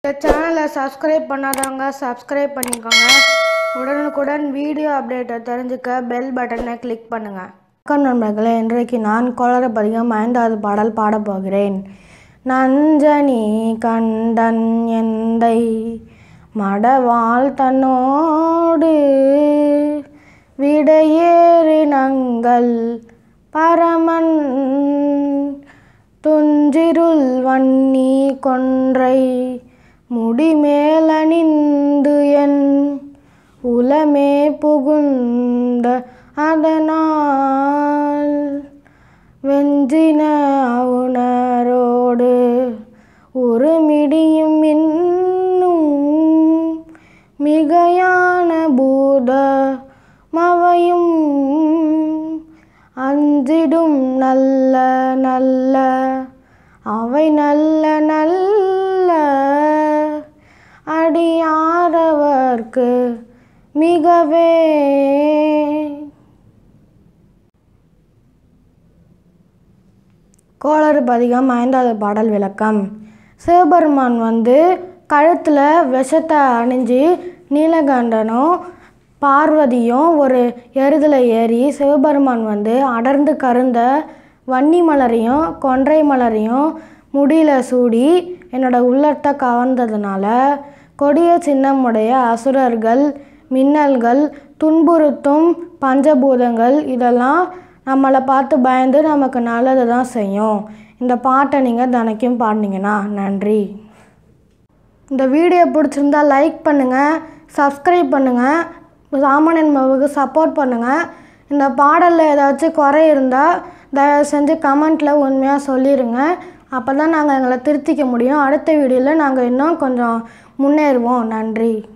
இந்த சேனலை சப்ஸ்கிரைப் பண்ணாதவங்க சப்ஸ்கிரைப் பண்ணிக்கோங்க உடனுக்குடன் வீடியோ அப்டேட்டை தெரிஞ்சுக்க பெல் பட்டனை கிளிக் பண்ணுங்கள் வணக்கம் நண்பர்களே இன்றைக்கு நான் கோளர பதிகம் ஐந்தாவது பாடல் பாடப் போகிறேன் நஞ்சனி கண்டன் எந்தை மடவாள் தன்னோடு விடையேறினங்கள் பரமன் துஞ்சிருள் வன்னி கொன்றை முடிமேலணிந்து என் உலமே புகுந்த அதனால் வெஞ்சின அவுணரோடு உருமிடியும் இன்னும் மிகையான பூத மவையும் அஞ்சிடும் நல்ல நல்ல அவை நல்ல நல்ல அடியாரவர்க்கு மிகவே கோளறு பதிகம் ஐந்தாவது பாடல் விளக்கம் சிவபெருமான் வந்து கழுத்தில் விஷத்தை அணிஞ்சு நீலகண்டனும் பார்வதியும் ஒரு எருதில் ஏறி சிவபெருமான் வந்து அடர்ந்து கருந்த வன்னி மலரையும் கொன்றை மலரையும் முடியில சூடி என்னோட உள்ளத்தை கவர்ந்ததுனால கொடிய சின்னமுடைய அசுரர்கள் மின்னல்கள் துன்புறுத்தும் பஞ்சபூதங்கள் இதெல்லாம் நம்மளை பார்த்து பயந்து நமக்கு நல்லது தான் செய்யும் இந்த பாட்டை நீங்கள் தினைக்கும் பாடினீங்கன்னா நன்றி இந்த வீடியோ பிடிச்சிருந்தா லைக் பண்ணுங்கள் சப்ஸ்கிரைப் பண்ணுங்கள் சாமானியன் மவுக்கு சப்போர்ட் பண்ணுங்கள் இந்த பாடலில் ஏதாச்சும் குறை இருந்தால் தயவு செஞ்சு கமெண்ட்டில் உண்மையாக சொல்லிடுங்க அப்போ தான் நாங்கள் எங்களை திருத்திக்க முடியும் அடுத்த வீடியோவில் நாங்கள் இன்னும் கொஞ்சம் முன்னேறுவோம் நன்றி